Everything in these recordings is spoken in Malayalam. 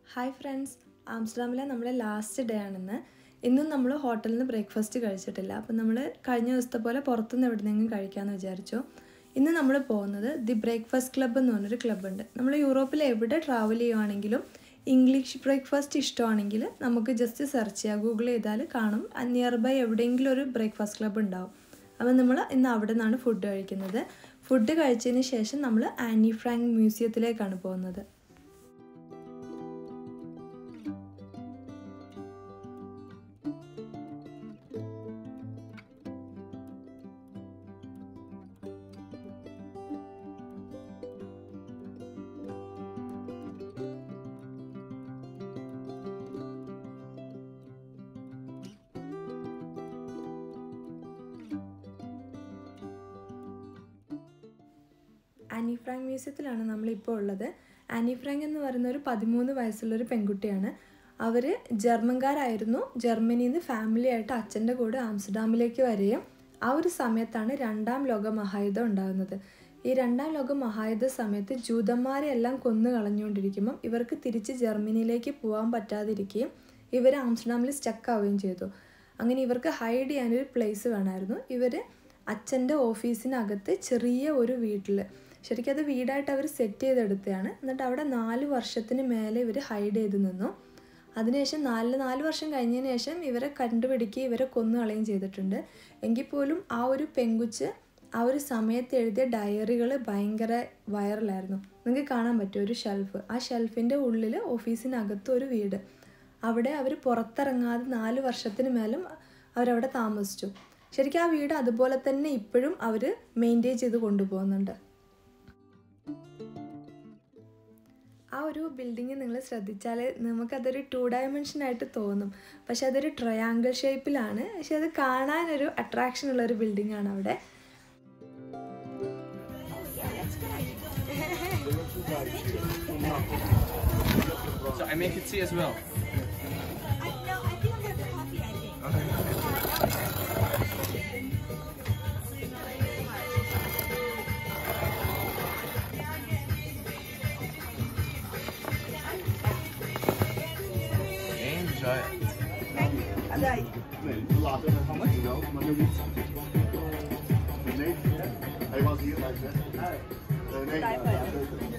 ഹായ് ഫ്രണ്ട്സ് ആംസ്റ്റർഡാമിലെ നമ്മുടെ ലാസ്റ്റ് ഡേ ആണെന്ന് ഇന്നും നമ്മൾ ഹോട്ടലിൽ നിന്ന് ബ്രേക്ക്ഫാസ്റ്റ് കഴിച്ചിട്ടില്ല അപ്പം നമ്മൾ കഴിഞ്ഞ ദിവസത്തെ പോലെ പുറത്തുനിന്ന് എവിടെന്നെങ്കിലും കഴിക്കാമെന്ന് വിചാരിച്ചു ഇന്ന് നമ്മൾ പോകുന്നത് ദി ബ്രേക്ക്ഫാസ്റ്റ് ക്ലബ്ബ് എന്ന് പറഞ്ഞൊരു ക്ലബ്ബുണ്ട് നമ്മൾ യൂറോപ്പിൽ എവിടെ ട്രാവൽ ചെയ്യുവാണെങ്കിലും ഇംഗ്ലീഷ് ബ്രേക്ക്ഫാസ്റ്റ് ഇഷ്ടമാണെങ്കിൽ നമുക്ക് ജസ്റ്റ് സെർച്ച് ചെയ്യാം ഗൂഗിൾ ചെയ്താൽ കാണും നിയർ ബൈ എവിടെയെങ്കിലും ഒരു ബ്രേക്ക്ഫാസ്റ്റ് ക്ലബ്ബ് ഉണ്ടാവും അപ്പം നമ്മൾ ഇന്ന് അവിടെ നിന്നാണ് ഫുഡ് കഴിക്കുന്നത് ഫുഡ് കഴിച്ചതിന് ശേഷം നമ്മൾ ആനി ഫ്രാങ്ക് മ്യൂസിയത്തിലേക്കാണ് പോകുന്നത് ആനി ഫ്രാങ്ക് മ്യൂസിയത്തിലാണ് നമ്മളിപ്പോൾ ഉള്ളത് ആനി ഫ്രാങ്ക് എന്ന് പറയുന്ന ഒരു പതിമൂന്ന് വയസ്സുള്ളൊരു പെൺകുട്ടിയാണ് അവർ ജർമ്മൻകാരായിരുന്നു ജർമ്മനിയിൽ നിന്ന് ഫാമിലി ആയിട്ട് അച്ഛൻ്റെ കൂടെ ആംസ്റ്റർഡാമിലേക്ക് വരികയും ആ ഒരു സമയത്താണ് രണ്ടാം ലോക മഹായുദ്ധം ഉണ്ടാകുന്നത് ഈ രണ്ടാം ലോക മഹായുദ്ധ സമയത്ത് ജൂതന്മാരെ എല്ലാം കൊന്നു കളഞ്ഞുകൊണ്ടിരിക്കുമ്പം ഇവർക്ക് തിരിച്ച് ജർമ്മനിയിലേക്ക് പോകാൻ പറ്റാതിരിക്കുകയും ഇവർ ആംസ്റ്റർഡാമിൽ സ്റ്റക്ക് ആവുകയും ചെയ്തു അങ്ങനെ ഇവർക്ക് ഹൈഡ് ചെയ്യാനൊരു പ്ലേസ് വേണമായിരുന്നു ഇവർ അച്ഛൻ്റെ ഓഫീസിനകത്ത് ചെറിയ ഒരു വീട്ടിൽ ശരിക്കും അത് വീടായിട്ട് അവർ സെറ്റ് ചെയ്തെടുത്തതാണ് എന്നിട്ട് അവിടെ നാല് വർഷത്തിന് മേലെ ഇവർ ഹൈഡ് ചെയ്ത് നിന്നു അതിനുശേഷം നാല് നാല് വർഷം കഴിഞ്ഞതിന് ശേഷം ഇവരെ കണ്ടുപിടിക്കുകയും ഇവരെ കൊന്നു കളയുകയും ചെയ്തിട്ടുണ്ട് എങ്കിൽ പോലും ആ ഒരു പെങ്കുച്ച് ആ ഒരു സമയത്ത് എഴുതിയ ഡയറികൾ ഭയങ്കര വൈറലായിരുന്നു നിങ്ങൾക്ക് കാണാൻ പറ്റും ഒരു ഷെൽഫ് ആ ഷെൽഫിൻ്റെ ഉള്ളിൽ ഓഫീസിനകത്ത് ഒരു വീട് അവിടെ അവർ പുറത്തിറങ്ങാതെ നാല് വർഷത്തിന് മേലും അവരവിടെ താമസിച്ചു ശരിക്കും ആ വീട് അതുപോലെ തന്നെ ഇപ്പോഴും അവർ മെയിൻറ്റെയിൻ ചെയ്ത് കൊണ്ടുപോകുന്നുണ്ട് ആ ഒരു ബിൽഡിങ് നിങ്ങൾ ശ്രദ്ധിച്ചാൽ നമുക്കതൊരു ടു ഡയമെൻഷൻ ആയിട്ട് തോന്നും പക്ഷെ അതൊരു ട്രയാങ്കിൾ ഷേപ്പിലാണ് പക്ഷെ അത് കാണാനൊരു അട്രാക്ഷൻ ഉള്ള ഒരു ബിൽഡിംഗ് ആണ് അവിടെ So I make it tea as well. Enjoy it. Later, how much? You know, Monday. Donate. I was here like that. Donate.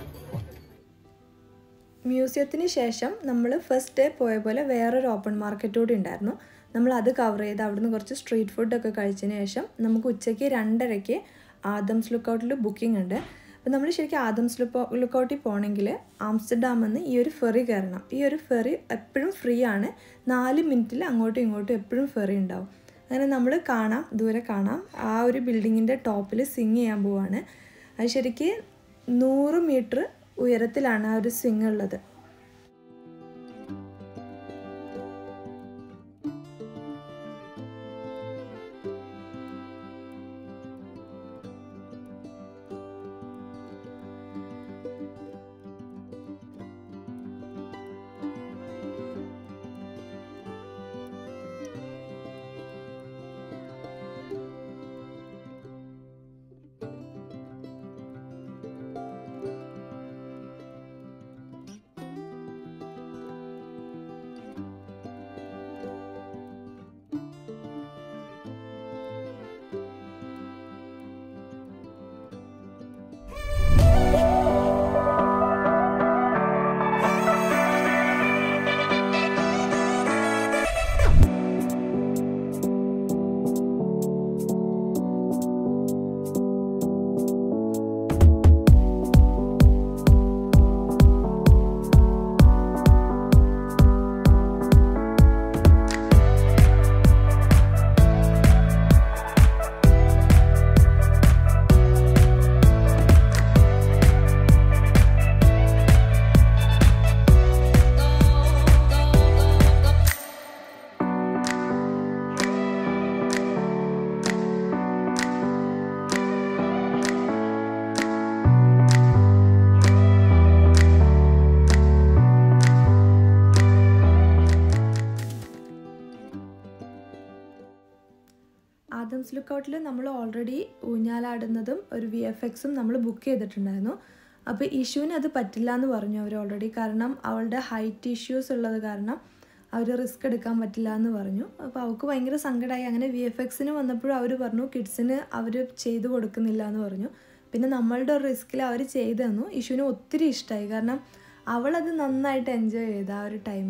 മ്യൂസിയത്തിന് ശേഷം നമ്മൾ ഫസ്റ്റ് ഡേ പോയ പോലെ വേറൊരു ഓപ്പൺ മാർക്കറ്റ് കൂടി ഉണ്ടായിരുന്നു നമ്മൾ അത് കവർ ചെയ്ത് അവിടുന്ന് കുറച്ച് സ്ട്രീറ്റ് ഫുഡൊക്കെ കഴിച്ചതിന് ശേഷം നമുക്ക് ഉച്ചയ്ക്ക് രണ്ടരയ്ക്ക് ആദംസ് ലുക്കൗട്ടിൽ ബുക്കിംഗ് ഉണ്ട് അപ്പോൾ നമ്മൾ ശരിക്കും ആദംസ് ലുക്കോ ലുക്കൗട്ടിൽ പോകണമെങ്കിൽ ആംസ്റ്റർഡാമിൽ നിന്ന് ഈ ഒരു ഫെറി കയറണം ഈ ഒരു ഫെറി എപ്പോഴും ഫ്രീ ആണ് നാല് മിനിറ്റിൽ അങ്ങോട്ടും ഇങ്ങോട്ടും എപ്പോഴും ഫെറി ഉണ്ടാവും അങ്ങനെ നമ്മൾ കാണാം ദൂരെ കാണാം ആ ഒരു ബിൽഡിങ്ങിൻ്റെ ടോപ്പിൽ സ്വിങ് ചെയ്യാൻ പോവാണ് അത് ശരിക്ക് നൂറ് മീറ്റർ ഉയരത്തിലാണ് ആ ഒരു സ്വിങ് ഉള്ളത് ആദംസ് ലുക്കൗട്ടിൽ നമ്മൾ ഓൾറെഡി ഊഞ്ഞാലാടുന്നതും ഒരു വി എഫ് എക്സും നമ്മൾ ബുക്ക് ചെയ്തിട്ടുണ്ടായിരുന്നു അപ്പോൾ ഇഷുവിന് അത് പറ്റില്ല എന്ന് പറഞ്ഞു അവർ ഓൾറെഡി കാരണം അവളുടെ ഹൈറ്റ് ഇഷ്യൂസ് ഉള്ളത് കാരണം അവർ റിസ്ക് എടുക്കാൻ പറ്റില്ല എന്ന് പറഞ്ഞു അപ്പോൾ അവൾക്ക് ഭയങ്കര സങ്കടമായി അങ്ങനെ വി എഫ് എക്സിന് വന്നപ്പോഴും അവർ പറഞ്ഞു കിഡ്സിന് അവർ ചെയ്തു കൊടുക്കുന്നില്ല എന്ന് പറഞ്ഞു പിന്നെ നമ്മളുടെ ഒരു റിസ്കിൽ അവർ ചെയ്തു തന്നു ഇഷുവിന് ഒത്തിരി ഇഷ്ടമായി കാരണം അവളത് നന്നായിട്ട് എൻജോയ് ചെയ്തു ആ ഒരു ടൈം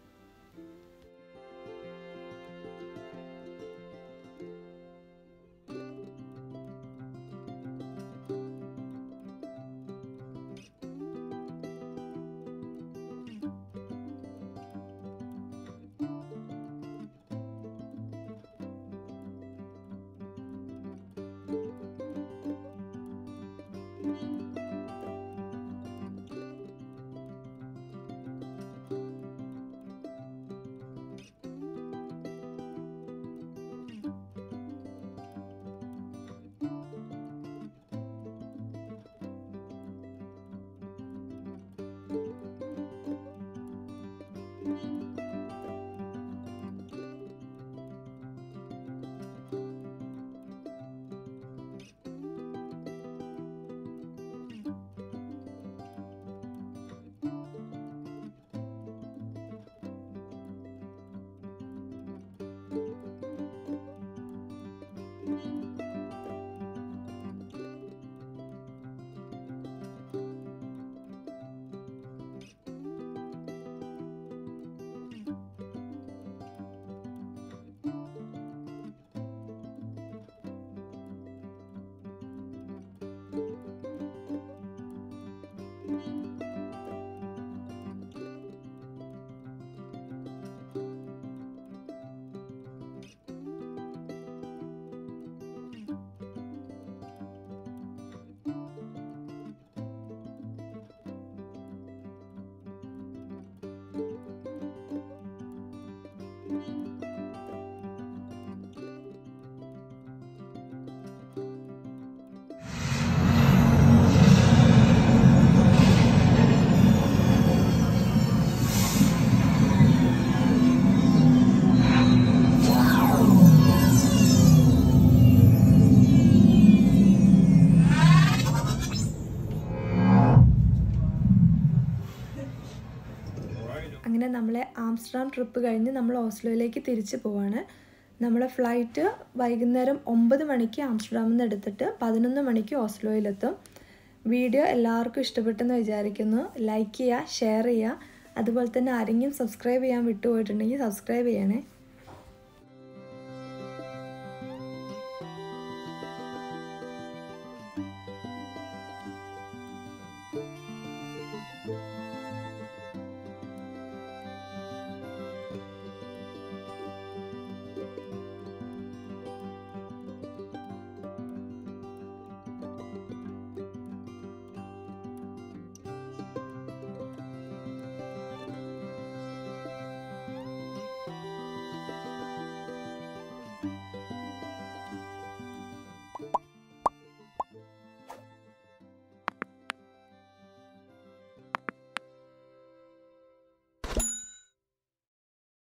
അങ്ങനെ നമ്മളെ ആംസ്റ്റർഡാം ട്രിപ്പ് കഴിഞ്ഞ് നമ്മൾ ഓസ്ലോയിലേക്ക് തിരിച്ചു പോവാണ് നമ്മളെ ഫ്ലൈറ്റ് വൈകുന്നേരം ഒമ്പത് മണിക്ക് ആംസ്റ്റർഡാമിൽ നിന്ന് എടുത്തിട്ട് പതിനൊന്ന് മണിക്ക് ഓസ്ലോയിലെത്തും വീഡിയോ എല്ലാവർക്കും ഇഷ്ടപ്പെട്ടെന്ന് വിചാരിക്കുന്നു ലൈക്ക് ചെയ്യുക ഷെയർ ചെയ്യുക അതുപോലെ തന്നെ ആരെങ്കിലും സബ്സ്ക്രൈബ് ചെയ്യാൻ വിട്ടുപോയിട്ടുണ്ടെങ്കിൽ സബ്സ്ക്രൈബ് ചെയ്യണേ